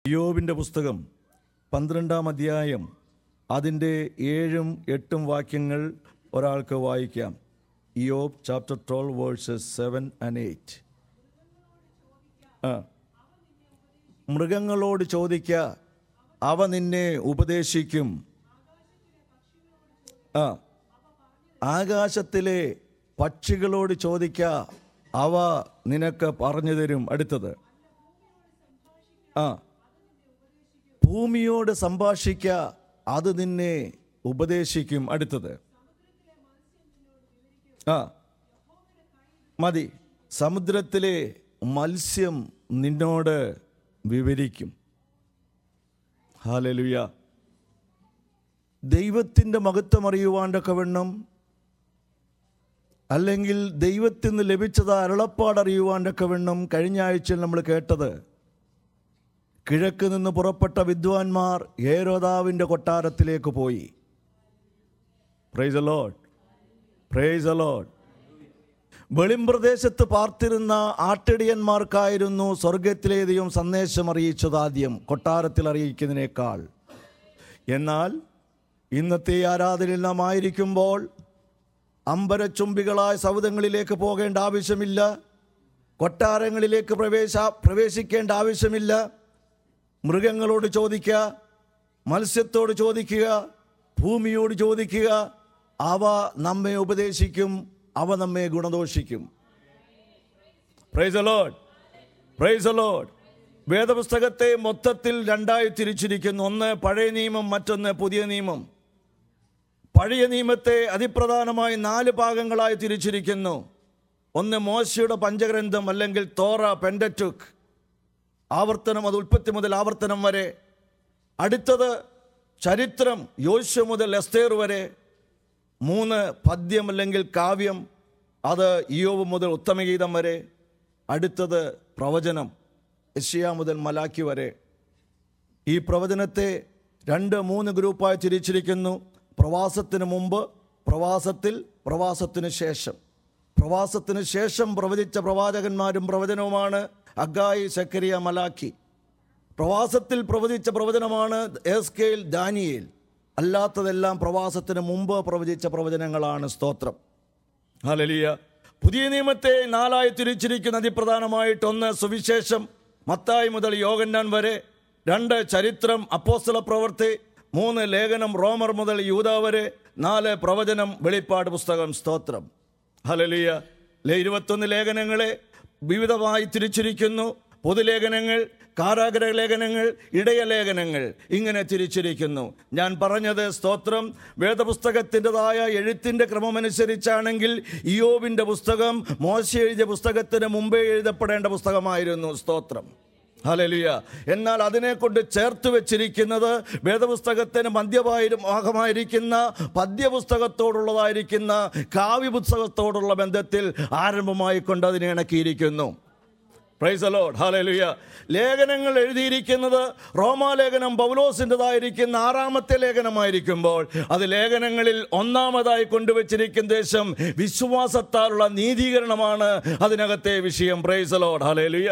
യോബിൻ്റെ പുസ്തകം പന്ത്രണ്ടാം അധ്യായം അതിൻ്റെ ഏഴും എട്ടും വാക്യങ്ങൾ ഒരാൾക്ക് വായിക്കാം യോബ് chapter twelve verses seven and eight ആ മൃഗങ്ങളോട് ചോദിക്ക അവ നിന്നെ ഉപദേശിക്കും ആ ആകാശത്തിലെ പക്ഷികളോട് ചോദിക്ക അവ നിനക്ക് പറഞ്ഞു തരും അടുത്തത് ആ ഭൂമിയോട് സംഭാഷിക്ക അത് നിന്നെ ഉപദേശിക്കും അടുത്തത് ആ മതി സമുദ്രത്തിലെ മത്സ്യം നിന്നോട് വിവരിക്കും ഹാലലുയ ദൈവത്തിൻ്റെ മഹത്വം അറിയുവാണ്ടൊക്കെ വേണം അല്ലെങ്കിൽ ദൈവത്തിൽ നിന്ന് ലഭിച്ചത് അരുളപ്പാട് അറിയുവാണ്ടൊക്കെ വേണം കഴിഞ്ഞ ആഴ്ചയിൽ നമ്മൾ കേട്ടത് കിഴക്ക് നിന്ന് പുറപ്പെട്ട വിദ്വാൻമാർ ഏരോദാവിൻ്റെ കൊട്ടാരത്തിലേക്ക് പോയി പ്രൈസ് അലോഡ് പ്രൈസ് അലോഡ് വെളിമ്പ്രദേശത്ത് പാർത്തിരുന്ന ആട്ടിടിയന്മാർക്കായിരുന്നു സ്വർഗത്തിലെ ദൈവം സന്ദേശം അറിയിച്ചത് ആദ്യം കൊട്ടാരത്തിൽ അറിയിക്കുന്നതിനേക്കാൾ എന്നാൽ ഇന്നത്തെ ആരാധനയിൽ നാം ആയിരിക്കുമ്പോൾ അമ്പരച്ചുംബികളായ സൗധങ്ങളിലേക്ക് പോകേണ്ട ആവശ്യമില്ല കൊട്ടാരങ്ങളിലേക്ക് പ്രവേശ പ്രവേശിക്കേണ്ട ആവശ്യമില്ല മൃഗങ്ങളോട് ചോദിക്കുക മത്സ്യത്തോട് ചോദിക്കുക ഭൂമിയോട് ചോദിക്കുക അവ നമ്മെ ഉപദേശിക്കും അവ നമ്മെ ഗുണദോഷിക്കും പ്രൈസ് അലോഡ് പ്രൈസ് അലോഡ് വേദപുസ്തകത്തെ മൊത്തത്തിൽ രണ്ടായി തിരിച്ചിരിക്കുന്നു ഒന്ന് പഴയ നിയമം മറ്റൊന്ന് പുതിയ നിയമം പഴയ നിയമത്തെ അതിപ്രധാനമായി നാല് ഭാഗങ്ങളായി തിരിച്ചിരിക്കുന്നു ഒന്ന് മോശയുടെ പഞ്ചഗ്രന്ഥം അല്ലെങ്കിൽ തോറ പെൻഡറ്റുക്ക് ആവർത്തനം അത് ഉൽപ്പത്തി മുതൽ ആവർത്തനം വരെ അടുത്തത് ചരിത്രം യോശു മുതൽ എസ്തേർ വരെ മൂന്ന് പദ്യം അല്ലെങ്കിൽ കാവ്യം അത് ഇയോവ് മുതൽ ഉത്തമഗീതം വരെ അടുത്തത് പ്രവചനം യഷ്യ മുതൽ മലാക്കി വരെ ഈ പ്രവചനത്തെ രണ്ട് മൂന്ന് ഗ്രൂപ്പായി തിരിച്ചിരിക്കുന്നു പ്രവാസത്തിന് മുമ്പ് പ്രവാസത്തിൽ പ്രവാസത്തിന് ശേഷം പ്രവാസത്തിന് ശേഷം പ്രവചിച്ച പ്രവാചകന്മാരും പ്രവചനവുമാണ് അഗായി സക്കരിയ മലാക്കി പ്രവാസത്തിൽ പ്രവചിച്ച പ്രവചനമാണ് എസ്കേൽ ദാനിയേൽ അല്ലാത്തതെല്ലാം പ്രവാസത്തിന് മുമ്പ് പ്രവചിച്ച പ്രവചനങ്ങളാണ് സ്തോത്രം ഹലലിയ പുതിയ നിയമത്തെ നാലായി തിരിച്ചിരിക്കുന്ന അതിപ്രധാനമായിട്ട് ഒന്ന് സുവിശേഷം മത്തായി മുതൽ യോഗന്നാൻ വരെ രണ്ട് ചരിത്രം അപ്പോസ്തല പ്രവൃത്തി മൂന്ന് ലേഖനം റോമർ മുതൽ യൂത വരെ നാല് പ്രവചനം വെളിപ്പാട് പുസ്തകം സ്തോത്രം ഹലലിയ ഇരുപത്തൊന്ന് ലേഖനങ്ങളെ വിവിധമായി തിരിച്ചിരിക്കുന്നു പൊതുലേഖനങ്ങൾ കാരാഗ്രഹ ലേഖനങ്ങൾ ഇടയ ലേഖനങ്ങൾ ഇങ്ങനെ തിരിച്ചിരിക്കുന്നു ഞാൻ പറഞ്ഞത് സ്തോത്രം വേദപുസ്തകത്തിൻ്റെതായ എഴുത്തിൻ്റെ ക്രമമനുസരിച്ചാണെങ്കിൽ ഇയോബിൻ്റെ പുസ്തകം മോശ എഴുതിയ പുസ്തകത്തിന് മുമ്പേ എഴുതപ്പെടേണ്ട പുസ്തകമായിരുന്നു സ്തോത്രം ഹലലിയ എന്നാൽ അതിനെ കൊണ്ട് ചേർത്ത് വെച്ചിരിക്കുന്നത് വേദപുസ്തകത്തിന് മധ്യമായും ഭാഗമായിരിക്കുന്ന പദ്യപുസ്തകത്തോടുള്ളതായിരിക്കുന്ന കാവ്യപുസ്തകത്തോടുള്ള ബന്ധത്തിൽ ആരംഭമായി കൊണ്ട് അതിനെ ഇണക്കിയിരിക്കുന്നു പ്രൈസ് അലോഡ് ഹാലലുയ ലേഖനങ്ങൾ എഴുതിയിരിക്കുന്നത് റോമാലേഖനം പൗലോസിൻ്റെതായിരിക്കുന്ന ആറാമത്തെ ലേഖനമായിരിക്കുമ്പോൾ അത് ലേഖനങ്ങളിൽ ഒന്നാമതായി കൊണ്ടുവച്ചിരിക്കുന്ന ദേശം വിശ്വാസത്താലുള്ള നീതീകരണമാണ് അതിനകത്തെ വിഷയം പ്രൈസ് അലോഡ് ഹാലലുയ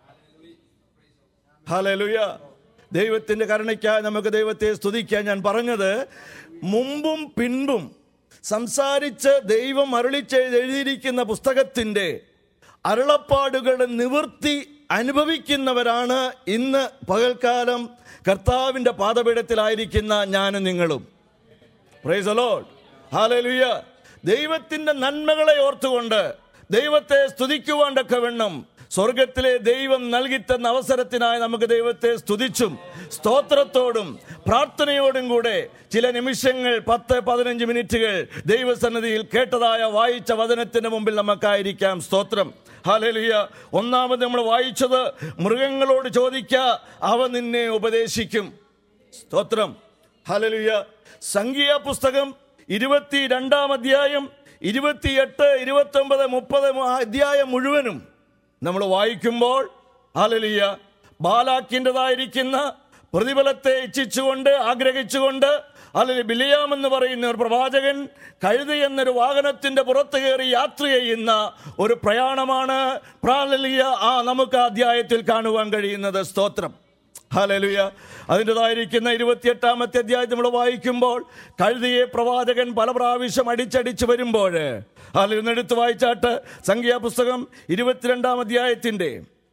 ഹാലലുയ ദൈവത്തിൻ്റെ കരുണയ്ക്കായി നമുക്ക് ദൈവത്തെ സ്തുതിക്കാൻ ഞാൻ പറഞ്ഞത് മുമ്പും പിൻപും സംസാരിച്ച് ദൈവം അരുളിച്ചെഴുതി എഴുതിയിരിക്കുന്ന പുസ്തകത്തിൻ്റെ അരുളപ്പാടുകളുടെ നിവൃത്തി അനുഭവിക്കുന്നവരാണ് ഇന്ന് പകൽക്കാലം കർത്താവിൻ്റെ പാദപീഠത്തിലായിരിക്കുന്ന ഞാനും നിങ്ങളും പ്രൈസ് അലോഡ് ഹാലലുയ ദൈവത്തിൻ്റെ നന്മകളെ ഓർത്തുകൊണ്ട് ദൈവത്തെ സ്തുതിക്കുവാണ്ടൊക്കെ വേണം സ്വർഗത്തിലെ ദൈവം നൽകിത്തന്ന അവസരത്തിനായി നമുക്ക് ദൈവത്തെ സ്തുതിച്ചും സ്തോത്രത്തോടും പ്രാർത്ഥനയോടും കൂടെ ചില നിമിഷങ്ങൾ പത്ത് പതിനഞ്ച് മിനിറ്റുകൾ ദൈവസന്നിധിയിൽ കേട്ടതായ വായിച്ച വചനത്തിന് മുമ്പിൽ നമുക്കായിരിക്കാം സ്തോത്രം ഹാലലുയ ഒന്നാമത് നമ്മൾ വായിച്ചത് മൃഗങ്ങളോട് ചോദിക്ക അവ നിന്നെ ഉപദേശിക്കും സ്തോത്രം ഹലലുയ സംഖ്യ പുസ്തകം ഇരുപത്തി രണ്ടാം അധ്യായം ഇരുപത്തിയെട്ട് ഇരുപത്തൊമ്പത് മുപ്പത് അധ്യായം മുഴുവനും നമ്മൾ വായിക്കുമ്പോൾ ഹലലിയ ബാലാക്കിൻ്റെതായിരിക്കുന്ന പ്രതിഫലത്തെ ഇച്ഛിച്ചുകൊണ്ട് ആഗ്രഹിച്ചുകൊണ്ട് അല്ലെങ്കിൽ ബിലിയാം എന്ന് പറയുന്ന ഒരു പ്രവാചകൻ കഴുത എന്നൊരു വാഹനത്തിന്റെ പുറത്ത് കയറി യാത്ര ചെയ്യുന്ന ഒരു പ്രയാണമാണ് പ്രാലലിയ ആ നമുക്ക് ആ അധ്യായത്തിൽ കാണുവാൻ കഴിയുന്നത് സ്തോത്രം ഹലലുയ അതിൻ്റെതായിരിക്കുന്ന ഇരുപത്തിയെട്ടാമത്തെ അധ്യായം നമ്മൾ വായിക്കുമ്പോൾ കഴുതിയെ പ്രവാചകൻ പല പ്രാവശ്യം അടിച്ചടിച്ച് വരുമ്പോൾ അതിൽ എടുത്ത് വായിച്ചാട്ട് സംഖ്യാപുസ്തകം ഇരുപത്തിരണ്ടാം അധ്യായത്തിൻ്റെ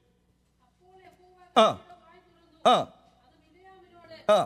ആ ആ ആ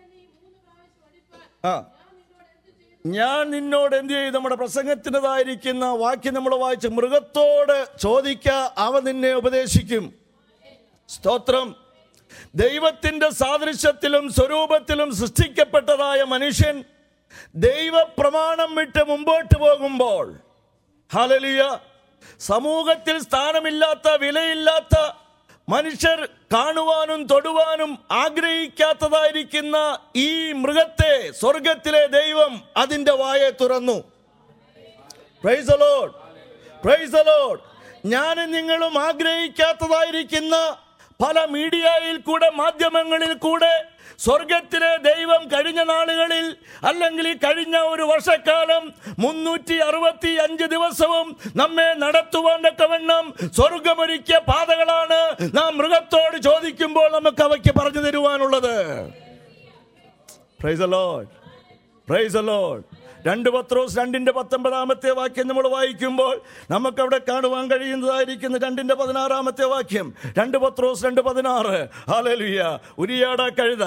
ആ ഞാൻ നിന്നോട് എന്ത് ചെയ്യും നമ്മുടെ പ്രസംഗത്തിൻ്റെതായിരിക്കുന്ന വാക്യം നമ്മൾ വായിച്ച് മൃഗത്തോട് ചോദിക്ക അവ നിന്നെ ഉപദേശിക്കും സ്തോത്രം ദൈവത്തിന്റെ സാദൃശ്യത്തിലും സ്വരൂപത്തിലും സൃഷ്ടിക്കപ്പെട്ടതായ മനുഷ്യൻ ദൈവപ്രമാണം വിട്ട് മുമ്പോട്ട് പോകുമ്പോൾ ഹലലിയ സമൂഹത്തിൽ സ്ഥാനമില്ലാത്ത വിലയില്ലാത്ത മനുഷ്യർ കാണുവാനും തൊടുവാനും ആഗ്രഹിക്കാത്തതായിരിക്കുന്ന ഈ മൃഗത്തെ സ്വർഗത്തിലെ ദൈവം അതിന്റെ വായെ തുറന്നു praise the Lord. Praise the Lord. ഞാനും നിങ്ങളും ആഗ്രഹിക്കാത്തതായിരിക്കുന്ന പല മീഡിയയിൽ കൂടെ മാധ്യമങ്ങളിൽ കൂടെ സ്വർഗത്തിലെ ദൈവം കഴിഞ്ഞ നാളുകളിൽ അല്ലെങ്കിൽ ഈ കഴിഞ്ഞ ഒരു വർഷക്കാലം മുന്നൂറ്റി അറുപത്തി അഞ്ച് ദിവസവും നമ്മെ നടത്തുവാൻ തക്കവണ്ണം സ്വർഗമൊരുക്കിയ പാതകളാണ് നാം മൃഗത്തോട് ചോദിക്കുമ്പോൾ നമുക്ക് അവയ്ക്ക് പറഞ്ഞു തരുവാനുള്ളത് praise the Lord. Praise the Lord. രണ്ട് പത്രോസ് രണ്ടിന്റെ പത്തൊമ്പതാമത്തെ വാക്യം നമ്മൾ വായിക്കുമ്പോൾ നമുക്ക് അവിടെ കാണുവാൻ കഴിയുന്നതായിരിക്കുന്ന രണ്ടിന്റെ പതിനാറാമത്തെ വാക്യം രണ്ട് പത്രോസ് രണ്ട് പതിനാറ് ഹാലലുയ്യ ഉരിയാട കഴുത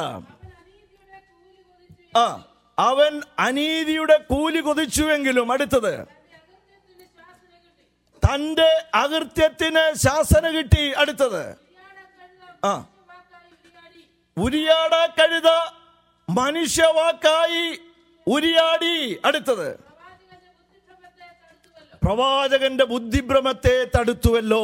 ആ അവൻ അനീതിയുടെ കൂലി കൊതിച്ചുവെങ്കിലും അടുത്തത് തന്റെ അകൃത്യത്തിന് ശാസന കിട്ടി അടുത്തത് ആ ഉരിയാട കഴുത മനുഷ്യവാക്കായി ഉരിയാടി അടുത്തത് പ്രവാചകന്റെ ബുദ്ധിഭ്രമത്തെ തടുത്തുവല്ലോ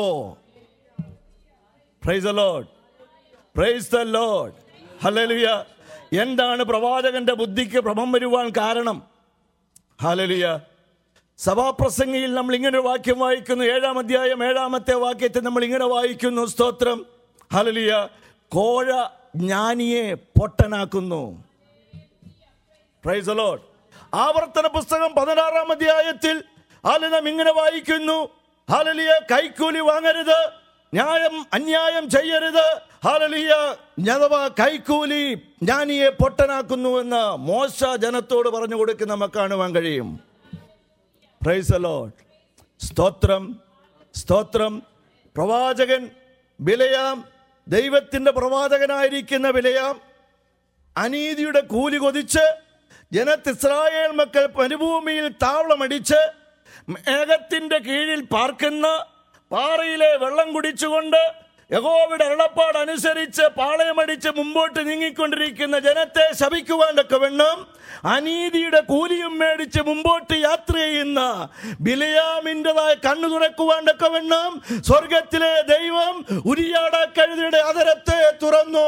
praise the Lord praise the Lord hallelujah എന്താണ് പ്രവാചകന്റെ ബുദ്ധിക്ക് ഭ്രമം വരുവാൻ കാരണം ഹലലുയ സഭാപ്രസംഗിയിൽ നമ്മൾ ഇങ്ങനെ ഒരു വാക്യം വായിക്കുന്നു ഏഴാം അധ്യായം ഏഴാമത്തെ വാക്യത്തെ നമ്മൾ ഇങ്ങനെ വായിക്കുന്നു സ്തോത്രം ഹലലിയ കോഴ ജ്ഞാനിയെ പൊട്ടനാക്കുന്നു പ്രൈസ് the Lord. ആവർത്തന പുസ്തകം പതിനാറാം അധ്യായത്തിൽ ഹാല നാം ഇങ്ങനെ വായിക്കുന്നു ഹാലലിയ കൈക്കൂലി വാങ്ങരുത് ന്യായം അന്യായം ചെയ്യരുത് ഹാലലിയ ഞതവ കൈക്കൂലി ജ്ഞാനിയെ പൊട്ടനാക്കുന്നു എന്ന് മോശ ജനത്തോട് പറഞ്ഞു കൊടുക്കുന്ന നമുക്ക് കാണുവാൻ കഴിയും പ്രൈസ് the Lord. സ്തോത്രം സ്തോത്രം പ്രവാചകൻ ബിലയാം ദൈവത്തിന്റെ പ്രവാചകനായിരിക്കുന്ന ബിലയാം അനീതിയുടെ കൂലി കൊതിച്ച് ജനത്ത് ഇസ്രായേൽ മക്കൾ മരുഭൂമിയിൽ താവളമടിച്ച് മേഘത്തിന്റെ കീഴിൽ പാർക്കുന്ന പാറയിലെ വെള്ളം കുടിച്ചുകൊണ്ട് യഹോവയുടെ അരുളപ്പാട് അനുസരിച്ച് പാളയമടിച്ച് മുമ്പോട്ട് നീങ്ങിക്കൊണ്ടിരിക്കുന്ന ജനത്തെ ശപിക്കുവാൻ വെണ്ണം അനീതിയുടെ കൂലിയും മേടിച്ച് മുമ്പോട്ട് യാത്ര ചെയ്യുന്ന ബിലയാമിൻ്റെതായ കണ്ണു തുറക്കുവാൻ വെണ്ണം സ്വർഗത്തിലെ ദൈവം ഉരിയാട കഴുതിയുടെ അതരത്തെ തുറന്നു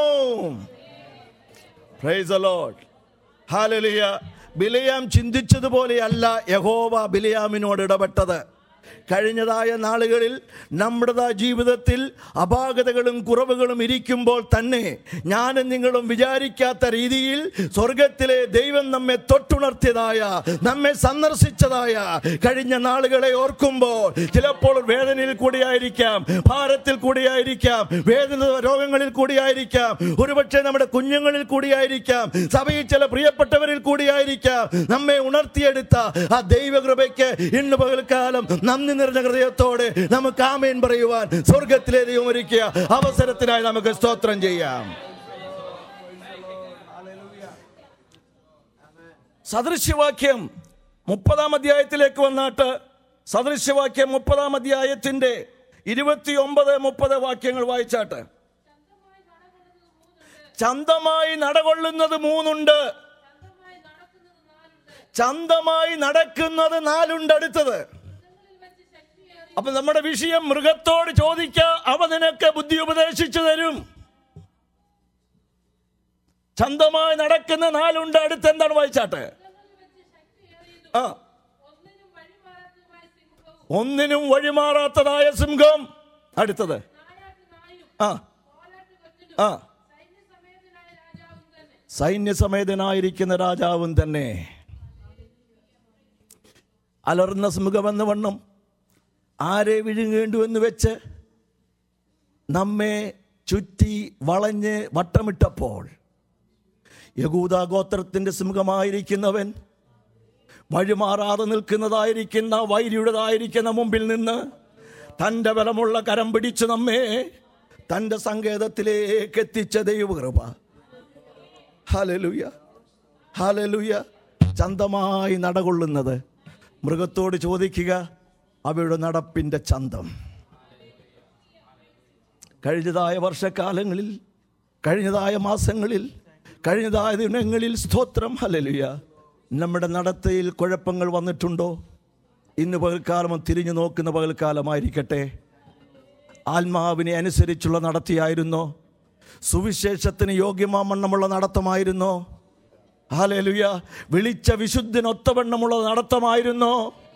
പ്രൈസ് the Lord. ഹാലലിയ ബിലയാം ചിന്തിച്ചതുപോലെയല്ല യഹോവ ബിലയാമിനോട് ഇടപെട്ടത് കഴിഞ്ഞതായ നാളുകളിൽ നമ്മുടേതായ ജീവിതത്തിൽ അപാകതകളും കുറവുകളും ഇരിക്കുമ്പോൾ തന്നെ ഞാനും നിങ്ങളും വിചാരിക്കാത്ത രീതിയിൽ സ്വർഗത്തിലെ ദൈവം നമ്മെ തൊട്ടുണർത്തിയതായ നമ്മെ സന്ദർശിച്ചതായ കഴിഞ്ഞ നാളുകളെ ഓർക്കുമ്പോൾ ചിലപ്പോൾ വേദനയിൽ കൂടിയായിരിക്കാം ഭാരത്തിൽ കൂടിയായിരിക്കാം വേദന രോഗങ്ങളിൽ കൂടിയായിരിക്കാം ഒരുപക്ഷെ നമ്മുടെ കുഞ്ഞുങ്ങളിൽ കൂടിയായിരിക്കാം സഭയിൽ ചില പ്രിയപ്പെട്ടവരിൽ കൂടിയായിരിക്കാം നമ്മെ ഉണർത്തിയെടുത്ത ആ ദൈവകൃപയ്ക്ക് ഇന്ന് പകൽക്കാലം നന്ദി നിറഞ്ഞ ഹൃദയത്തോടെ നമുക്ക് ആമേൻ പറയുവാൻ സ്വർഗത്തിലെ ദൈവം ഒരുക്കിയ അവസരത്തിനായി നമുക്ക് സ്തോത്രം ചെയ്യാം സദൃശ്യവാക്യം മുപ്പതാം അധ്യായത്തിലേക്ക് വന്നാട്ട് സദൃശ്യവാക്യം മുപ്പതാം അധ്യായത്തിന്റെ ഇരുപത്തി ഒമ്പത് മുപ്പത് വാക്യങ്ങൾ വായിച്ചാട്ട് ചന്തമായി നടകൊള്ളുന്നത് മൂന്നുണ്ട് ചന്തമായി നടക്കുന്നത് നാലുണ്ട് അടുത്തത് അപ്പൊ നമ്മുടെ വിഷയം മൃഗത്തോട് ചോദിക്ക അവ നിനക്ക് ബുദ്ധി ഉപദേശിച്ചു തരും ചന്തമായി നടക്കുന്ന നാലുണ്ട് അടുത്ത് എന്താണ് വായിച്ചാട്ട് ആ ഒന്നിനും വഴിമാറാത്തതായ സിംഹം അടുത്തത് ആ ആ സൈന്യസമേതനായിരിക്കുന്ന രാജാവും തന്നെ അലർന്ന സിംഹമെന്ന വണ്ണം ആരെ വിഴുങ്ങേണ്ടുവെന്ന് വെച്ച് നമ്മെ ചുറ്റി വളഞ്ഞ് വട്ടമിട്ടപ്പോൾ യഹൂദ ഗോത്രത്തിൻ്റെ സിംഹമായിരിക്കുന്നവൻ വഴിമാറാതെ നിൽക്കുന്നതായിരിക്കുന്ന വൈരിയുടേതായിരിക്കുന്ന മുമ്പിൽ നിന്ന് തൻ്റെ ബലമുള്ള കരം പിടിച്ച് നമ്മെ തൻ്റെ സങ്കേതത്തിലേക്ക് എത്തിച്ച ദൈവകൃപ ഹലലുയ ഹലലുയ ചന്തമായി നടകൊള്ളുന്നത് മൃഗത്തോട് ചോദിക്കുക അവയുടെ നടപ്പിൻ്റെ ചന്തം കഴിഞ്ഞതായ വർഷക്കാലങ്ങളിൽ കഴിഞ്ഞതായ മാസങ്ങളിൽ കഴിഞ്ഞതായ ദിനങ്ങളിൽ സ്തോത്രം ഹലലുയ നമ്മുടെ നടത്തയിൽ കുഴപ്പങ്ങൾ വന്നിട്ടുണ്ടോ ഇന്ന് പകൽക്കാലം തിരിഞ്ഞു നോക്കുന്ന പകൽക്കാലമായിരിക്കട്ടെ ആത്മാവിനെ അനുസരിച്ചുള്ള നടത്തിയായിരുന്നോ സുവിശേഷത്തിന് യോഗ്യമാമണ്ണമുള്ള നടത്തമായിരുന്നോ ഹാലേലുയ വിളിച്ച വിശുദ്ധനൊത്തവണ്ണമുള്ള നടത്തമായിരുന്നോ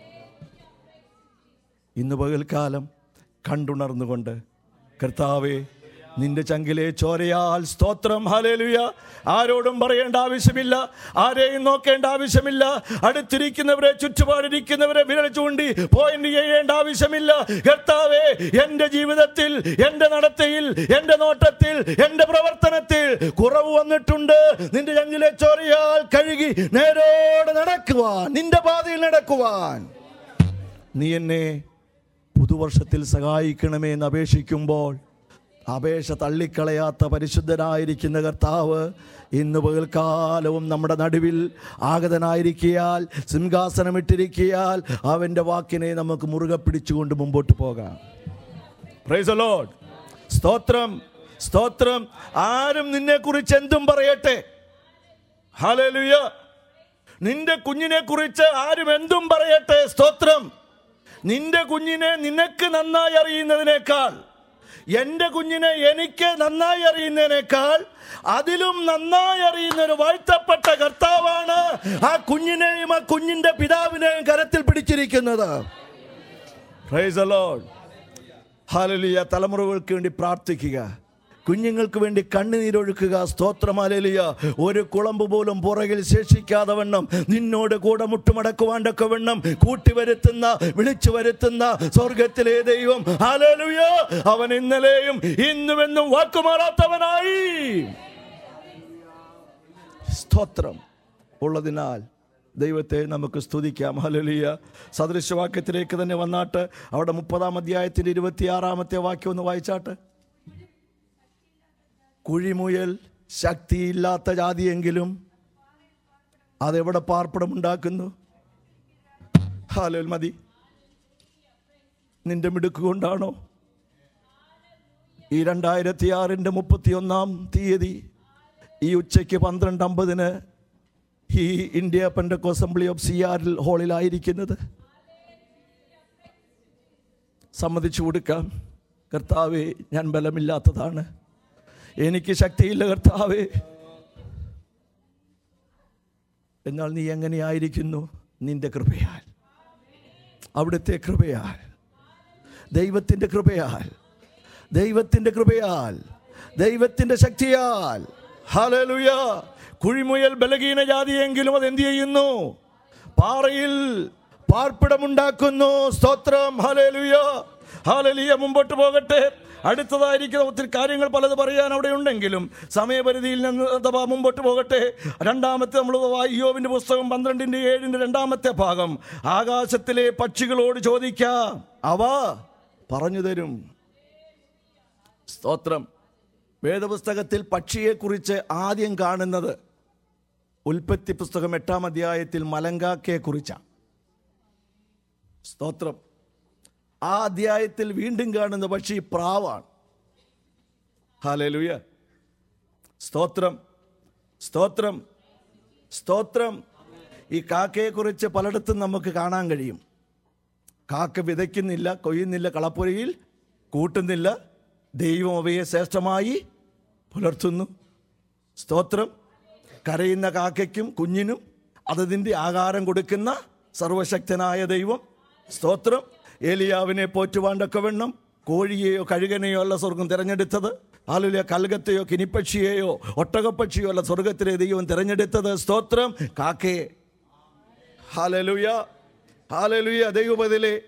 ഇന്ന് പകൽക്കാലം കണ്ടുണർന്നുകൊണ്ട് കർത്താവേ നിന്റെ ചങ്കിലെ ചോരയാൽ സ്തോത്രം ഹലേലുയ ആരോടും പറയേണ്ട ആവശ്യമില്ല ആരെയും നോക്കേണ്ട ആവശ്യമില്ല അടുത്തിരിക്കുന്നവരെ ചുറ്റുപാടിരിക്കുന്നവരെ വിരൽ ചൂണ്ടി പോയിന്റ് ചെയ്യേണ്ട ആവശ്യമില്ല കർത്താവേ എൻ്റെ ജീവിതത്തിൽ എൻ്റെ നടത്തയിൽ എൻ്റെ നോട്ടത്തിൽ എൻ്റെ പ്രവർത്തനത്തിൽ കുറവ് വന്നിട്ടുണ്ട് നിന്റെ ചങ്കിലെ ചോരയാൽ കഴുകി നേരോടെ നടക്കുവാൻ നിന്റെ പാതയിൽ നടക്കുവാൻ നീ എന്നെ പുതുവർഷത്തിൽ സഹായിക്കണമേ എന്ന് അപേക്ഷിക്കുമ്പോൾ അപേക്ഷ തള്ളിക്കളയാത്ത പരിശുദ്ധനായിരിക്കുന്ന കർത്താവ് ഇന്ന് പകൽക്കാലവും നമ്മുടെ നടുവിൽ ആഗതനായിരിക്കിയാൽ സിംഹാസനമിട്ടിരിക്കിയാൽ അവൻ്റെ വാക്കിനെ നമുക്ക് മുറുകെ പിടിച്ചുകൊണ്ട് മുമ്പോട്ട് പോകാം പ്രൈസ് ലോഡ് സ്തോത്രം സ്തോത്രം ആരും നിന്നെക്കുറിച്ച് എന്തും പറയട്ടെ ഹല്ലേലൂയ നിന്റെ കുഞ്ഞിനെ കുറിച്ച് ആരും എന്തും പറയട്ടെ സ്തോത്രം നിന്റെ കുഞ്ഞിനെ നിനക്ക് നന്നായി അറിയുന്നതിനേക്കാൾ എൻ്റെ കുഞ്ഞിനെ എനിക്ക് നന്നായി അറിയുന്നതിനേക്കാൾ അതിലും നന്നായി അറിയുന്ന ഒരു വാഴ്ത്തപ്പെട്ട കർത്താവാണ് ആ കുഞ്ഞിനെയും ആ കുഞ്ഞിന്റെ പിതാവിനെയും കരത്തിൽ പിടിച്ചിരിക്കുന്നത് പ്രൈസ് ലോഡ് ഹാലലിയ തലമുറകൾക്ക് വേണ്ടി പ്രാർത്ഥിക്കുക കുഞ്ഞുങ്ങൾക്ക് വേണ്ടി കണ്ണുനീരൊഴുക്കുക സ്തോത്രമാലിയ ഒരു കുളമ്പ് പോലും പുറകിൽ ശേഷിക്കാതെ വണ്ണം നിന്നോട് കൂടെ മുട്ടുമടക്കുവാണ്ടൊക്കെ വണ്ണം കൂട്ടിവരുത്തുന്ന വിളിച്ചു വരുത്തുന്ന സ്വർഗത്തിലെ ദൈവം ഹാലലുയ അവൻ ഇന്നലെയും ഇന്നുമെന്നും വാക്കുമാറാത്തവനായി സ്തോത്രം ഉള്ളതിനാൽ ദൈവത്തെ നമുക്ക് സ്തുതിക്കാം ഹലലിയ സദൃശവാക്യത്തിലേക്ക് തന്നെ വന്നാട്ട് അവിടെ മുപ്പതാം അധ്യായത്തിൻ്റെ ഇരുപത്തിയാറാമത്തെ വാക്യം ഒന്ന് വായിച്ചാട്ട് കുഴിമുയൽ ശക്തിയില്ലാത്ത ജാതിയെങ്കിലും അതെവിടെ പാർപ്പിടമുണ്ടാക്കുന്നു ഹാലോൽ മതി നിന്റെ മിടുക്ക് കൊണ്ടാണോ ഈ രണ്ടായിരത്തി ആറിൻ്റെ മുപ്പത്തിയൊന്നാം തീയതി ഈ ഉച്ചയ്ക്ക് പന്ത്രണ്ട് അമ്പതിന് ഈ ഇന്ത്യ പെൻഡക്കോ അസംബ്ലി ഓഫ് സിയാറിൽ ഹാളിലായിരിക്കുന്നത് സമ്മതിച്ചു കൊടുക്കാം കർത്താവെ ഞാൻ ബലമില്ലാത്തതാണ് എനിക്ക് ശക്തിയില്ല കർത്താവേ എന്നാൽ നീ എങ്ങനെയായിരിക്കുന്നു നിന്റെ കൃപയാൽ അവിടുത്തെ കൃപയാൽ ദൈവത്തിൻ്റെ കൃപയാൽ ദൈവത്തിൻ്റെ കൃപയാൽ ദൈവത്തിൻ്റെ ശക്തിയാൽ ഹലലുയ കുഴിമുയൽ ബലഹീന ജാതിയെങ്കിലും അത് എന്ത് ചെയ്യുന്നു പാറയിൽ പാർപ്പിടമുണ്ടാക്കുന്നു സ്തോത്രം ഹലലുയ ഹാലലിയ മുമ്പോട്ട് പോകട്ടെ അടുത്തതായിരിക്കുന്ന ഒത്തിരി കാര്യങ്ങൾ പലത് പറയാൻ അവിടെ ഉണ്ടെങ്കിലും സമയപരിധിയിൽ നിന്ന് അഥവാ മുമ്പോട്ട് പോകട്ടെ രണ്ടാമത്തെ നമ്മൾ യോവിൻ്റെ പുസ്തകം പന്ത്രണ്ടിൻ്റെ ഏഴിൻ്റെ രണ്ടാമത്തെ ഭാഗം ആകാശത്തിലെ പക്ഷികളോട് ചോദിക്കാം അവ പറഞ്ഞു തരും സ്തോത്രം വേദപുസ്തകത്തിൽ പക്ഷിയെക്കുറിച്ച് ആദ്യം കാണുന്നത് ഉൽപ്പത്തി പുസ്തകം എട്ടാം അധ്യായത്തിൽ മലങ്കാക്കയെക്കുറിച്ചാണ് സ്തോത്രം ആ അധ്യായത്തിൽ വീണ്ടും കാണുന്ന പക്ഷി പ്രാവാണ് ഹാലേലുയ സ്തോത്രം സ്തോത്രം സ്തോത്രം ഈ കാക്കയെക്കുറിച്ച് പലയിടത്തും നമുക്ക് കാണാൻ കഴിയും കാക്ക വിതയ്ക്കുന്നില്ല കൊയ്യുന്നില്ല കളപ്പുരയിൽ കൂട്ടുന്നില്ല ദൈവം അവയെ ശ്രേഷ്ഠമായി പുലർത്തുന്നു സ്തോത്രം കരയുന്ന കാക്കയ്ക്കും കുഞ്ഞിനും അതതിൻ്റെ ആഹാരം കൊടുക്കുന്ന സർവശക്തനായ ദൈവം സ്തോത്രം ഏലിയാവിനെ പോറ്റുവാണ്ടൊക്കെ വേണം കോഴിയെയോ കഴുകനെയോ അല്ല സ്വർഗം തിരഞ്ഞെടുത്തത് ആലുല കൽഗത്തെയോ കിനിപ്പക്ഷിയെയോ ഒട്ടകപ്പക്ഷിയോ അല്ല സ്വർഗത്തിലെ ദൈവം തിരഞ്ഞെടുത്തത് സ്തോത്രം കാക്കയെ ഹാലലുയ ഹാലലുയ ദൈവപതിലെ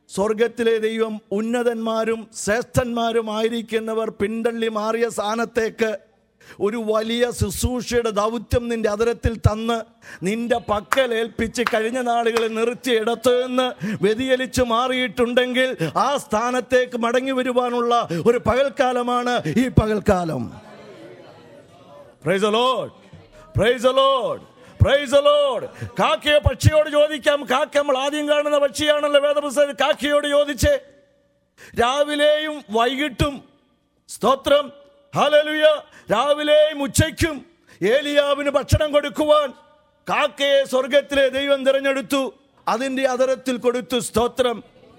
സ്വർഗത്തിലെ ദൈവം ഉന്നതന്മാരും ശ്രേഷ്ഠന്മാരുമായിരിക്കുന്നവർ പിന്തള്ളി മാറിയ സ്ഥാനത്തേക്ക് ഒരു വലിയ ശുശ്രൂഷയുടെ ദൗത്യം നിന്റെ അതരത്തിൽ തന്ന് നിന്റെ പക്കൽ ഏൽപ്പിച്ച് കഴിഞ്ഞ നാളുകളിൽ നിർത്തിയിടത്ത് നിന്ന് വ്യതിചലിച്ച് മാറിയിട്ടുണ്ടെങ്കിൽ ആ സ്ഥാനത്തേക്ക് മടങ്ങി വരുവാനുള്ള ഒരു പകൽക്കാലമാണ് ഈ പകൽക്കാലം praise Lord praise Lord praise Lord കാക്കയെ പക്ഷിയോട് ചോദിക്കാം കാക്ക നമ്മൾ ആദ്യം കാണുന്ന പക്ഷിയാണല്ലോ വേദപുസ്തകം കാക്കയോട് ചോദിച്ചേ രാവിലെയും വൈകിട്ടും സ്തോത്രം ഹലലുയ രാവിലെയും ഉച്ചയ്ക്കും ഏലിയാവിന് ഭക്ഷണം കൊടുക്കുവാൻ കാക്കയെ സ്വർഗത്തിലെ ദൈവം തിരഞ്ഞെടുത്തു അതിന്റെ അതരത്തിൽ കൊടുത്തു സ്തോത്രം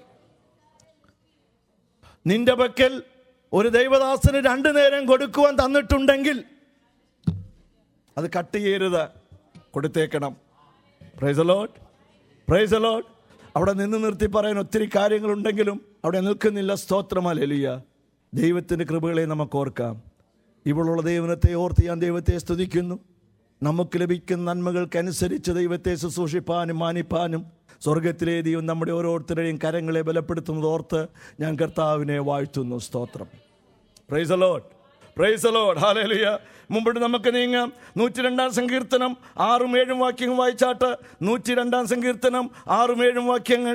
നിന്റെ പക്കൽ ഒരു ദൈവദാസന് രണ്ടു നേരം കൊടുക്കുവാൻ തന്നിട്ടുണ്ടെങ്കിൽ അത് കട്ട് ചെയ്യരുത് കൊടുത്തേക്കണം പ്രൈസ് ലോട്ട് പ്രൈസ് ലോട്ട് അവിടെ നിന്ന് നിർത്തി പറയാൻ ഒത്തിരി കാര്യങ്ങളുണ്ടെങ്കിലും അവിടെ നിൽക്കുന്നില്ല സ്തോത്രമല്ലിയ ദൈവത്തിൻ്റെ കൃപകളെ നമുക്ക് ഓർക്കാം ഇവളുള്ള ദൈവനത്തെ ഓർത്ത് ഞാൻ ദൈവത്തെ സ്തുതിക്കുന്നു നമുക്ക് ലഭിക്കുന്ന നന്മകൾക്കനുസരിച്ച് ദൈവത്തെ ശുശ്രൂഷിപ്പാനും മാനിപ്പാനും സ്വർഗത്തിലെ ദൈവം നമ്മുടെ ഓരോരുത്തരുടെയും കരങ്ങളെ ബലപ്പെടുത്തുന്നത് ഓർത്ത് ഞാൻ കർത്താവിനെ വാഴ്ത്തുന്നു സ്തോത്രം praise Lord praise Lord hallelujah മുമ്പോട്ട് നമുക്ക് നീങ്ങാം നൂറ്റി രണ്ടാം സങ്കീർത്തനം ആറും ഏഴും വാക്യങ്ങൾ വായിച്ചാട്ട് നൂറ്റി രണ്ടാം സങ്കീർത്തനം ആറും ഏഴും വാക്യങ്ങൾ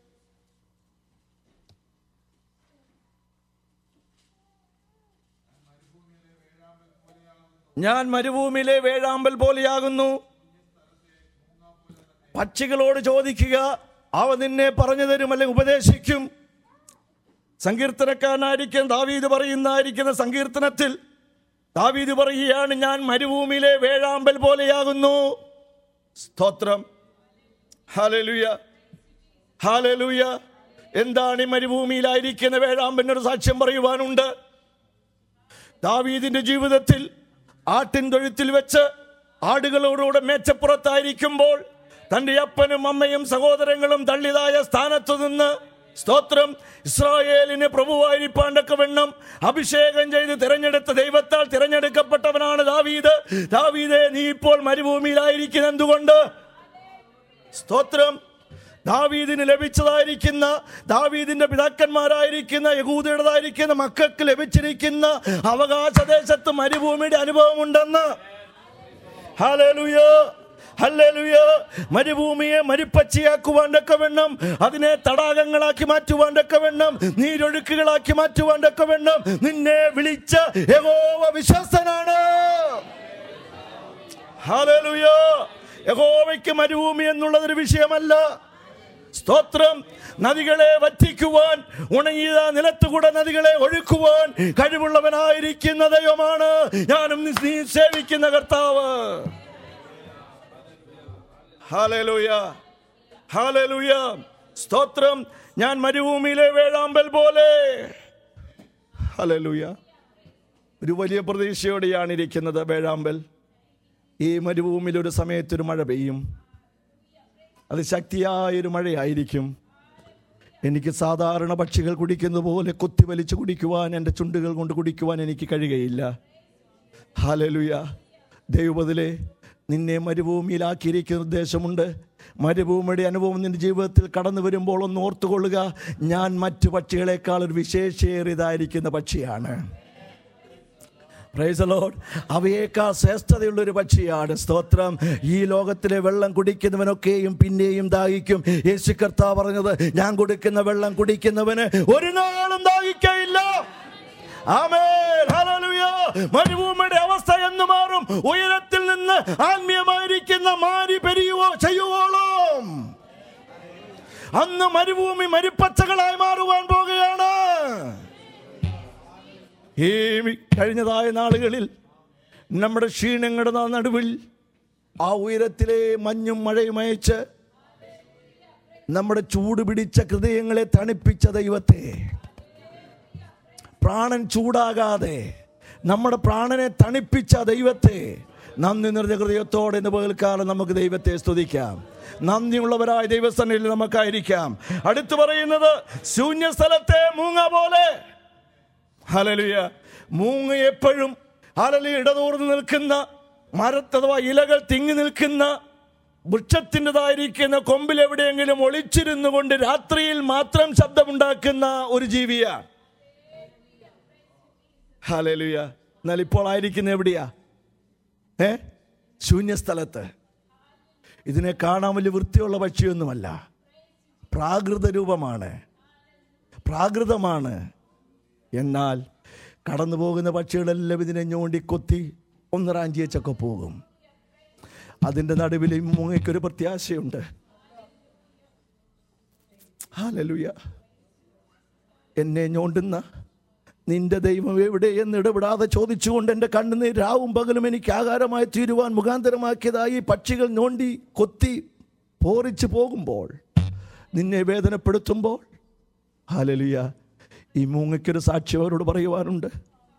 ഞാൻ മരുഭൂമിയിലെ വേഴാമ്പൽ പോലെയാകുന്നു പക്ഷികളോട് ചോദിക്കുക അവ നിന്നെ പറഞ്ഞു തരും അല്ലെങ്കിൽ ഉപദേശിക്കും സങ്കീർത്തനക്കാരനായിരിക്കും ദാവീദ് പറയുന്നതായിരിക്കുന്ന സങ്കീർത്തനത്തിൽ ദാവീദ് പറയുകയാണ് ഞാൻ മരുഭൂമിയിലെ വേഴാമ്പൽ പോലെയാകുന്നു സ്തോത്രം ഹാലലുയ ഹാലലുയ എന്താണ് ഈ മരുഭൂമിയിലായിരിക്കുന്ന വേഴാമ്പലിനൊരു സാക്ഷ്യം പറയുവാനുണ്ട് ദാവീദിന്റെ ജീവിതത്തിൽ ആട്ടിൻ തൊഴുത്തിൽ വെച്ച് ആടുകളോടുകൂടെ മേച്ചപ്പുറത്തായിരിക്കുമ്പോൾ തന്റെ അപ്പനും അമ്മയും സഹോദരങ്ങളും തള്ളിയതായ സ്ഥാനത്തു നിന്ന് സ്തോത്രം ഇസ്രായേലിന് പ്രഭുവായിരിപ്പാണ്ടൊക്കെ വെണ്ണം അഭിഷേകം ചെയ്ത് തിരഞ്ഞെടുത്ത ദൈവത്താൽ തിരഞ്ഞെടുക്കപ്പെട്ടവനാണ് ദാവീദ് ദാവീദെ നീ ഇപ്പോൾ മരുഭൂമിയിലായിരിക്കുന്ന എന്തുകൊണ്ട് സ്തോത്രം ദാവീദിന് ലഭിച്ചതായിരിക്കുന്ന ദാവീദിന്റെ പിതാക്കന്മാരായിരിക്കുന്ന യഹൂദയുടേതായിരിക്കുന്ന മക്കൾക്ക് ലഭിച്ചിരിക്കുന്ന അവകാശദേശത്ത് മരുഭൂമിയുടെ അനുഭവമുണ്ടെന്ന് ഹല്ലേലൂയ ഹല്ലേലൂയ മരുഭൂമിയെ മരുപ്പച്ചയാക്കുവാണ്ടൊക്കെ വേണം അതിനെ തടാകങ്ങളാക്കി മാറ്റുവാണ്ടൊക്കെ വേണം നീരൊഴുക്കുകളാക്കി മാറ്റുവാണ്ടൊക്കെ വേണം നിന്നെ വിളിച്ച യഹോവ വിശ്വസ്തനാണ് ഹല്ലേലൂയ യഹോവയ്ക്ക് മരുഭൂമി എന്നുള്ളതൊരു വിഷയമല്ല സ്തോത്രം നദികളെ വറ്റിക്കുവാൻ ഉണങ്ങിയ നിലത്തുകൂടെ നദികളെ ഒഴുക്കുവാൻ കഴിവുള്ളവനായിരിക്കുന്ന ദൈവമാണ് ഞാനും നീ- നീ സേവിക്കുന്ന കർത്താവ് ഹാലലൂയ ഹാലലൂയ സ്തോത്രം ഞാൻ മരുഭൂമിയിലെ വേഴാമ്പൽ പോലെ ഹാലലൂയ ഒരു വലിയ പ്രതീക്ഷയോടെയാണ് ഇരിക്കുന്നത് വേഴാമ്പൽ ഈ മരുഭൂമിയിൽ ഒരു സമയത്തൊരു മഴ പെയ്യും അത് ശക്തിയായൊരു മഴയായിരിക്കും എനിക്ക് സാധാരണ പക്ഷികൾ കുടിക്കുന്ന പോലെ കുത്തിവലിച്ച് കുടിക്കുവാൻ എൻ്റെ ചുണ്ടുകൾ കൊണ്ട് കുടിക്കുവാൻ എനിക്ക് കഴിയുകയില്ല ഹാലലുയ ദൈവത്തിലെ നിന്നെ മരുഭൂമിയിലാക്കിയിരിക്കുന്ന ഉദ്ദേശമുണ്ട് മരുഭൂമിയുടെ അനുഭവം നിന്റെ ജീവിതത്തിൽ കടന്നു വരുമ്പോൾ ഒന്ന് ഓർത്തുകൊള്ളുക ഞാൻ മറ്റു പക്ഷികളെക്കാൾ ഒരു വിശേഷേറിയതായിരിക്കുന്ന പക്ഷിയാണ് പ്രൈസ് ലോഡ് അവയേക്കാൾ ശ്രേഷ്ഠതയുള്ള ഒരു പക്ഷിയാണ് സ്തോത്രം ഈ ലോകത്തിലെ വെള്ളം കുടിക്കുന്നവനൊക്കെയും പിന്നെയും ദാഹിക്കും യേശു കർത്താവ് പറഞ്ഞത് ഞാൻ കൊടുക്കുന്ന വെള്ളം കുടിക്കുന്നവന് ഒരു നാളും ദാഹിക്കയില്ല ആമേൻ ഹല്ലേലൂയ മരുഭൂമിയുടെ അവസ്ഥ എന്ന് മാറും ഉയരത്തിൽ നിന്ന് ആത്മീയമായിരിക്കുന്ന മാരി പെരിയുവോ ചെയ്യുവോളം അന്ന് മരുഭൂമി മരുപ്പച്ചകളായി മാറുവാൻ പോകുകയാണ് ഈ കഴിഞ്ഞതായ നാളുകളിൽ നമ്മുടെ ക്ഷീണങ്ങളുടെ ന- നടുവിൽ ആ ഉയരത്തിലെ മഞ്ഞും മഴയും അയച്ച് നമ്മുടെ ചൂട് പിടിച്ച ഹൃദയങ്ങളെ തണുപ്പിച്ച ദൈവത്തെ പ്രാണൻ ചൂടാകാതെ നമ്മുടെ പ്രാണനെ തണുപ്പിച്ച ദൈവത്തെ നന്ദി നിറഞ്ഞ ഹൃദയത്തോടെ ഇന്ന് പകൽക്കാലം നമുക്ക് ദൈവത്തെ സ്തുതിക്കാം നന്ദിയുള്ളവരായ ദൈവസ്ഥനിൽ നമുക്കായിരിക്കാം അടുത്തു പറയുന്നത് ശൂന്യസ്ഥലത്തെ മൂങ്ങ പോലെ ഹലലിയ മൂങ്ങ എപ്പോഴും ഹലലി ഇടതൂർന്ന് നിൽക്കുന്ന മരത്ത് അഥവാ ഇലകൾ തിങ്ങി നിൽക്കുന്ന വൃക്ഷത്തിൻ്റെതായിരിക്കുന്ന കൊമ്പിൽ എവിടെയെങ്കിലും ഒളിച്ചിരുന്നു കൊണ്ട് രാത്രിയിൽ മാത്രം ശബ്ദമുണ്ടാക്കുന്ന ഒരു ജീവിയാണ് ഹാലലുയ എന്നാൽ ഇപ്പോൾ ആയിരിക്കുന്ന എവിടെയാ ഏ ശൂന്യസ്ഥലത്ത് ഇതിനെ കാണാൻ വലിയ വൃത്തിയുള്ള പക്ഷിയൊന്നുമല്ല പ്രാകൃത രൂപമാണ് പ്രാകൃതമാണ് എന്നാൽ കടന്നു പോകുന്ന പക്ഷികളെല്ലാം ഇതിനെ ഞോണ്ടി കൊത്തി ഒന്നറാഞ്ചിയച്ചൊക്കെ പോകും അതിൻ്റെ നടുവിൽ ഈ മൂങ്ങയ്ക്കൊരു പ്രത്യാശയുണ്ട് ഹാലലുയ എന്നെ ഞോണ്ടുന്ന നിന്റെ ദൈവം എവിടെ എന്ന് ഇടപെടാതെ ചോദിച്ചുകൊണ്ട് എൻ്റെ കണ്ണുനീർ രാവും പകലും എനിക്ക് ആകാരമായി തീരുവാൻ മുഖാന്തരമാക്കിയതായി പക്ഷികൾ ഞോണ്ടി കൊത്തി പോറിച്ച് പോകുമ്പോൾ നിന്നെ വേദനപ്പെടുത്തുമ്പോൾ ഹാലലിയ ഈ മൂങ്ങയ്ക്കൊരു സാക്ഷ്യം അവരോട് പറയുവാനുണ്ട്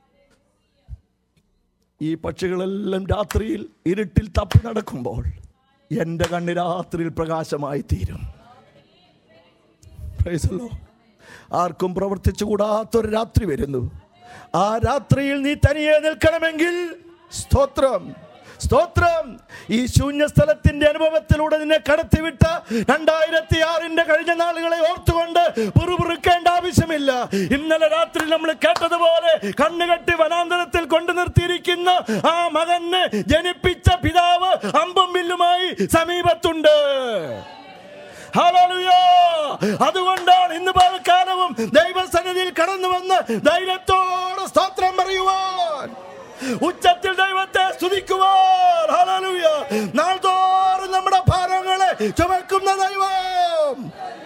ഈ പക്ഷികളെല്ലാം രാത്രിയിൽ ഇരുട്ടിൽ തപ്പി നടക്കുമ്പോൾ എൻ്റെ കണ്ണ് രാത്രിയിൽ പ്രകാശമായി തീരും Praise the Lord. ആർക്കും പ്രവർത്തിച്ചു കൂടാത്തൊരു രാത്രി വരുന്നു ആ രാത്രിയിൽ നീ തനിയെ നിൽക്കണമെങ്കിൽ സ്തോത്രം സ്തോത്രം ഈ ശൂന്യ സ്ഥലത്തിന്റെ അനുഭവത്തിലൂടെ നിന്നെ കടത്തിവിട്ട രണ്ടായിരത്തി ആറിന്റെ കഴിഞ്ഞ നാളുകളെ ഓർത്തുകൊണ്ട് പിറുപിറുക്കേണ്ട ആവശ്യമില്ല ഇന്നലെ രാത്രി നമ്മൾ കേട്ടതുപോലെ കണ്ണുകെട്ടി വനാന്തരത്തിൽ കൊണ്ടു നിർത്തിയിരിക്കുന്ന ആ മകന് ജനിപ്പിച്ച പിതാവ് അമ്പും വില്ലുമായി സമീപത്തുണ്ട് ഹല്ലേലൂയ. അതുകൊണ്ടാണ് ഇന്ന് പകൽക്കാലവും ദൈവസന്നിധിയിൽ കടന്നു വന്ന് ധൈര്യത്തോടെ സ്തോത്രം പറയുവാൻ ഉച്ചത്തിൽ ദൈവത്തെ സ്തുതിക്കുവാൻ ഹല്ലേലൂയ. നാൾതോറും നമ്മുടെ ഭാരങ്ങളെ ചുമക്കുന്ന ദൈവം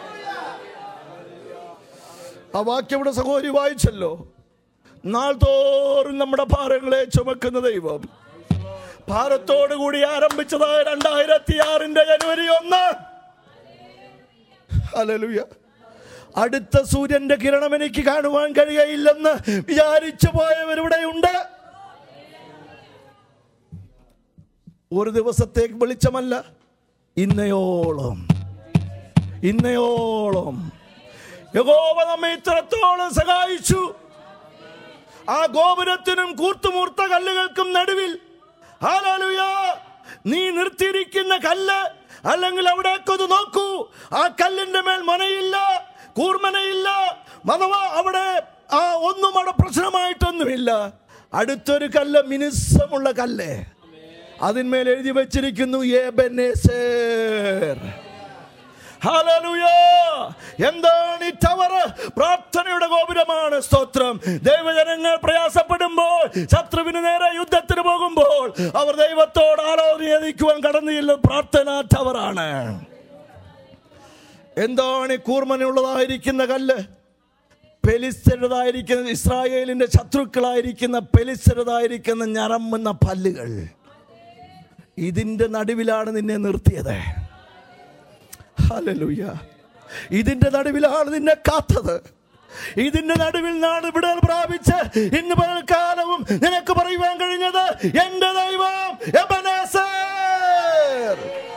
ആ വാക്യം ഇവിടെ സഹോദരി വായിച്ചല്ലോ നാൾതോറും നമ്മുടെ ഭാരങ്ങളെ ചുമക്കുന്ന ദൈവം ഭാരത്തോടു കൂടി ആരംഭിച്ചതായ രണ്ടായിരത്തി ആറിന്റെ ജനുവരി ഒന്ന് ഹല്ലേലൂയ അടുത്ത സൂര്യന്റെ കിരണം എനിക്ക് കാണുവാൻ കഴിയയില്ലെന്ന് വിചാരിച്ചു പോയവരിവിടെയുണ്ട് ഒരു ദിവസത്തേക്ക് വെളിച്ചമല്ല ഇന്നയോളം ഇന്നയോളം യഹോവ നമ്മെ ഇത്രത്തോളം സഹായിച്ചു ആ ഗോപുരത്തിനും കൂർത്തുമൂർത്ത കല്ലുകൾക്കും നടുവിൽ ഹല്ലേലൂയ നീ നിർത്തിയിരിക്കുന്ന കല്ല് അല്ലെങ്കിൽ അവിടേക്കൊന്ന് നോക്കൂ ആ കല്ലിന്റെ മേൽ മനയില്ല കൂർമനയില്ല അഥവാ അവിടെ ആ ഒന്നും അവിടെ പ്രശ്നമായിട്ടൊന്നുമില്ല അടുത്തൊരു കല്ല് മിനുസമുള്ള കല്ല് അതിന്മേൽ എഴുതി വെച്ചിരിക്കുന്നു ഏബെനേസർ ഹല്ലേലൂയ. എന്താണ് ഈ ടവർ പ്രാർത്ഥനയുടെ ഗോപുരമാണ് സ്തോത്രം ദൈവജനങ്ങൾ പ്രയാസപ്പെടുമ്പോൾ ശത്രുവിന് നേരെ യുദ്ധത്തിന് പോകുമ്പോൾ അവർ ദൈവത്തോട് ആലോചനയതിക്കുവാൻ കടന്നു ചെല്ലുന്ന പ്രാർത്ഥന ടവറാണ് എന്താണ് ഈ കൂർമ്മനുള്ളതായിരിക്കുന്ന കല്ല് പെലിസ്തരുതായിരിക്കുന്ന ഇസ്രായേലിന്റെ ശത്രുക്കളായിരിക്കുന്ന പെലിസ്തരുതായിരിക്കുന്ന ഞരമ്പുന്ന പല്ലുകൾ ഇതിന്റെ നടുവിലാണ് നിന്നെ നിർത്തിയത് ഹല്ലേലൂയ ഇതിന്റെ നടുവിലാണ് നിന്നെ കാത്തത് ഇതിന്റെ നടുവിൽ നാട് വിടൽ പ്രാപിച്ച് ഇന്ന് പകൽക്കാലവും നിനക്ക് പറയുവാൻ കഴിഞ്ഞത് എന്റെ ദൈവം എബനേസർ.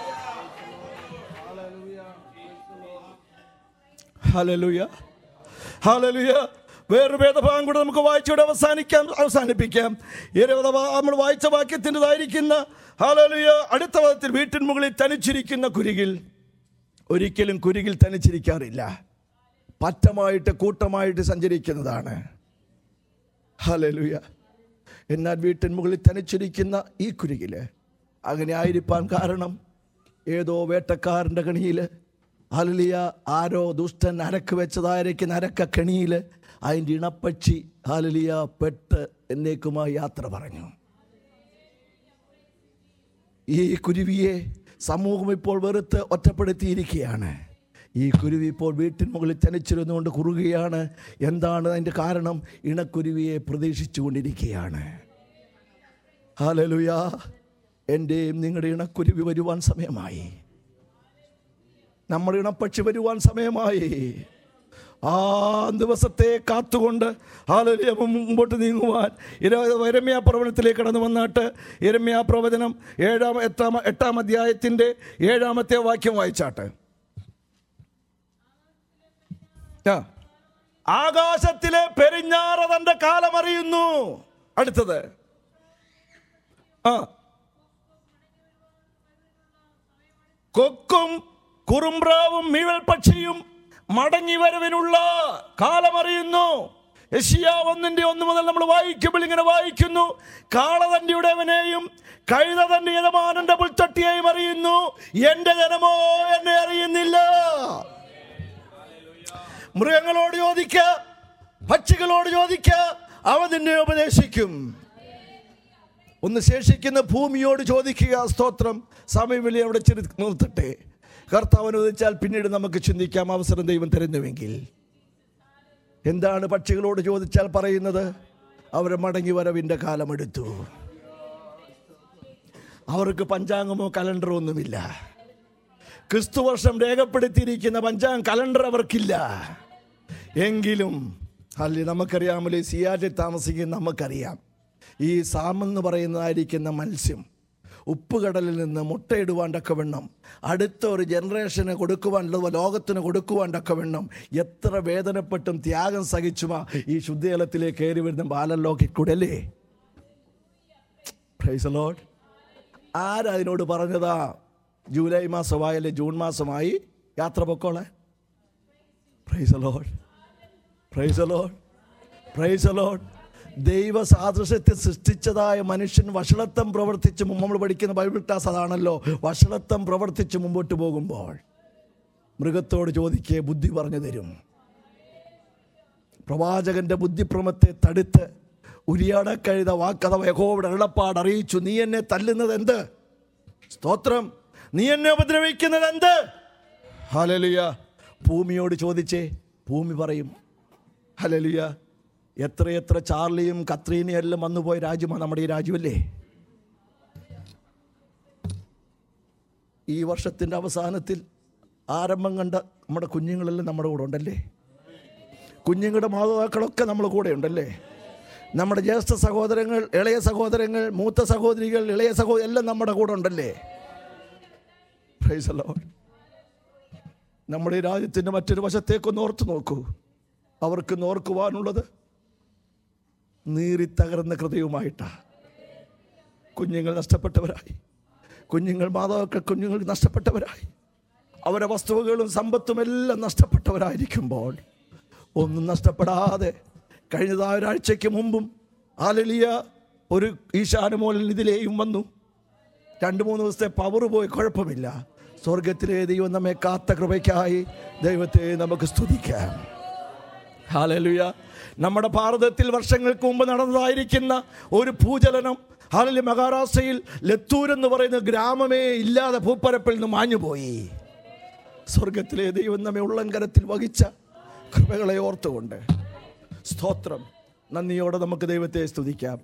ഹല്ലേലൂയ ഹല്ലേലൂയ വേറൊരു വേദഭാഗം കൂടെ നമുക്ക് വായിച്ചുകൂടെ അവസാനിക്കാം അവസാനിപ്പിക്കാം ഈ ഒരു വേദഭാ- നമ്മൾ വായിച്ച വാക്യത്തിൻ്റെതായിരിക്കുന്ന ഹാലലുയ അടുത്ത പദത്തിൽ വീട്ടിൻ മുകളിൽ തനിച്ചിരിക്കുന്ന കുരുകിൽ ഒരിക്കലും കുരുകിൽ തനിച്ചിരിക്കാറില്ല പറ്റമായിട്ട് കൂട്ടമായിട്ട് സഞ്ചരിക്കുന്നതാണ് ഹലലുയ എന്നാൽ വീട്ടിൻ മുകളിൽ തനിച്ചിരിക്കുന്ന ഈ കുരുകില് അങ്ങനെ ആയിരിക്കാൻ കാരണം ഏതോ വേട്ടക്കാരൻ്റെ കണിയിൽ ഹലലിയ ആരോ ദുഷ്ടൻ അരക്ക് വെച്ചതായിരിക്കുന്ന അരക്ക കെണിയിൽ അതിൻ്റെ ഇണപ്പക്ഷി ഹലലിയ പെട്ട് എന്നേക്കുമായി യാത്ര പറഞ്ഞു ഈ കുരുവിയെ സമൂഹം ഇപ്പോൾ വെറുത്ത് ഒറ്റപ്പെടുത്തിയിരിക്കുകയാണ് ഈ കുരുവി ഇപ്പോൾ വീട്ടിൻ മുകളിൽ തനിച്ചിരുന്നുകൊണ്ട് കുറുകയാണ് എന്താണ് അതിൻ്റെ കാരണം ഇണക്കുരുവിയെ പ്രതീക്ഷിച്ചു കൊണ്ടിരിക്കുകയാണ് ഹാലലുയാ എൻ്റെയും നിങ്ങളുടെ ഇണക്കുരുവി വരുവാൻ സമയമായി നമ്മുടെ ഇണപ്പക്ഷി വരുവാൻ സമയമായി ആ ദിവസത്തെ കാത്തുകൊണ്ട് ഹാലലിയ മുമ്പോട്ട് നീങ്ങുവാൻ ഇരമ്യാ പ്രവചനത്തിലേക്ക് കടന്നു വന്നിട്ട് ഇരമ്യാ പ്രവചനം ഏഴാം എട്ടാം എട്ടാം അധ്യായത്തിൻ്റെ ഏഴാമത്തെ വാക്യം വായിച്ചാട്ട് ആ. ആകാശത്തിലെ പെരിഞ്ഞാറ തന്റെ കാലം അറിയുന്നു അടുത്തത് ആ കൊക്കും കുറുമ്പ്രാവും മീവൽ പക്ഷിയും മടങ്ങി വരവിനുള്ള കാലമറിയുന്നു യശിയ ഒന്നിന്റെ ഒന്ന് മുതൽ നമ്മൾ വായിക്കുമ്പോൾ ഇങ്ങനെ വായിക്കുന്നു കാള തന്റെ ഉടവനെയും കഴുത തന്റെ യജമാനന്റെ പുൽത്തട്ടിയെയും അറിയുന്നു എന്റെ ജനമോ എന്നെ അറിയുന്നില്ല മൃഗങ്ങളോട് ചോദിക്ക പക്ഷികളോട് ചോദിക്ക അവ നിന്നെ ഉപദേശിക്കും ഒന്ന് ശേഷിക്കുന്ന ഭൂമിയോട് ചോദിക്കുക സ്തോത്രം സമയവിളി അവിടെ ചെറു നിർത്തട്ടെ കർത്താവ് അനുവദിച്ചാൽ പിന്നീട് നമുക്ക് ചിന്തിക്കാം അവസരം ദൈവം തരുന്നുവെങ്കിൽ എന്താണ് പക്ഷികളോട് ചോദിച്ചാൽ പറയുന്നത് അവരെ മടങ്ങി വരവിൻ്റെ കാലമെടുത്തു അവർക്ക് പഞ്ചാംഗമോ കലണ്ടറോ ഒന്നുമില്ല ക്രിസ്തുവർഷം രേഖപ്പെടുത്തിയിരിക്കുന്ന പഞ്ചാംഗ കലണ്ടർ അവർക്കില്ല എങ്കിലും അല്ലെ നമുക്കറിയാമല്ലോ ഈ സിയാറ്റിൽ താമസിക്കുന്ന നമുക്കറിയാം ഈ സാമെന്ന് പറയുന്നതായിരിക്കുന്ന മത്സ്യം ഉപ്പുകടലിൽ നിന്ന് മുട്ടയിടുവാണ്ടൊക്കെ വേണം അടുത്ത ഒരു ജനറേഷന് കൊടുക്കുവാൻ ലോകത്തിന് കൊടുക്കുവാണ്ടൊക്കെ വേണം എത്ര വേദനപ്പെട്ടും ത്യാഗം സഹിച്ചുമാ ഈ ശുദ്ധജലത്തിലേക്ക് കയറി വരുന്ന ബാലലോക്കിൽ കൂടെ അല്ലേ പ്രൈസ് ലോഡ് ആരതിനോട് പറഞ്ഞതാ ജൂലൈ മാസമായി അല്ലെ ജൂൺ മാസമായി യാത്ര പൊക്കോളെ praise Lord praise Lord praise Lord ദൈവ സാദൃശ്യത്തെ സൃഷ്ടിച്ചതായ മനുഷ്യൻ വഷളത്വം പ്രവർത്തിച്ച് മുമ്പ് നമ്മൾ പഠിക്കുന്ന ബൈബിൾ ക്ലാസ് അതാണല്ലോ വഷളത്വം പ്രവർത്തിച്ച് മുമ്പോട്ട് പോകുമ്പോൾ മൃഗത്തോട് ചോദിക്കേ ബുദ്ധി പറഞ്ഞു തരും പ്രവാചകന്റെ ബുദ്ധിഭ്രമത്തെ തടുത്ത് ഉരിയാട കഴുത വാക്കഥ യഹോവിടെ എള്ളപ്പാട് അറിയിച്ചു നീ എന്നെ തല്ലുന്നത് എന്ത് സ്തോത്രം നീ എന്നെ ഉപദ്രവിക്കുന്നത് എന്ത് ഹലലിയ ഭൂമിയോട് ചോദിച്ചേ ഭൂമി പറയും ഹലലിയ എത്രയെത്ര ചാർലിയും കത്രീനയും എല്ലാം വന്നുപോയ രാജ്യമാണ് നമ്മുടെ ഈ രാജ്യമല്ലേ ഈ വർഷത്തിൻ്റെ അവസാനത്തിൽ ആരംഭം കണ്ട നമ്മുടെ കുഞ്ഞുങ്ങളെല്ലാം നമ്മുടെ കൂടെ ഉണ്ടല്ലേ കുഞ്ഞുങ്ങളുടെ മാതാക്കളൊക്കെ നമ്മുടെ കൂടെ ഉണ്ടല്ലേ നമ്മുടെ ജ്യേഷ്ഠ സഹോദരങ്ങൾ ഇളയ സഹോദരങ്ങൾ മൂത്ത സഹോദരികൾ ഇളയ സഹോദരി എല്ലാം നമ്മുടെ കൂടെ ഉണ്ടല്ലേ പ്രൈസ് Lord. നമ്മുടെ ഈ രാജ്യത്തിൻ്റെ മറ്റൊരു വശത്തേക്കൊന്ന് ഓർത്ത് നോക്കൂ അവർക്ക് നോർക്കുവാനുള്ളത് നീറി തകർന്ന ഹൃദയവുമായിട്ടാണ് കുഞ്ഞുങ്ങൾ നഷ്ടപ്പെട്ടവരായി കുഞ്ഞുങ്ങൾ മാതാക്കൾ കുഞ്ഞുങ്ങൾ നഷ്ടപ്പെട്ടവരായി അവരുടെ വസ്തുവകളും സമ്പത്തും എല്ലാം നഷ്ടപ്പെട്ടവരായിരിക്കുമ്പോൾ ഒന്നും നഷ്ടപ്പെടാതെ കഴിഞ്ഞതായ ഒരാഴ്ചയ്ക്ക് മുമ്പും ആലലിയ ഒരു ഈശാനുമോലിൽ ഇതിലെയും വന്നു രണ്ട് മൂന്ന് ദിവസത്തെ പവർ പോയി കുഴപ്പമില്ല സ്വർഗത്തിലെ ദൈവം നമ്മെ കാത്ത കൃപയ്ക്കായി ദൈവത്തെ നമുക്ക് സ്തുതിക്കാം ഹാലലുയ നമ്മുടെ ഭാരതത്തിൽ വർഷങ്ങൾക്ക് മുമ്പ് നടന്നതായിരിക്കുന്ന ഒരു ഭൂചലനം ഹാലലി മഹാരാഷ്ട്രയിൽ ലത്തൂർ എന്ന് പറയുന്ന ഗ്രാമമേ ഇല്ലാതെ ഭൂപ്പരപ്പിൽ നിന്ന് മാഞ്ഞുപോയി സ്വർഗത്തിലെ ദൈവം നമ്മെ ഉള്ളങ്കരത്തിൽ വഹിച്ച കൃപകളെ ഓർത്തുകൊണ്ട് സ്തോത്രം നന്ദിയോടെ നമുക്ക് ദൈവത്തെ സ്തുതിക്കാം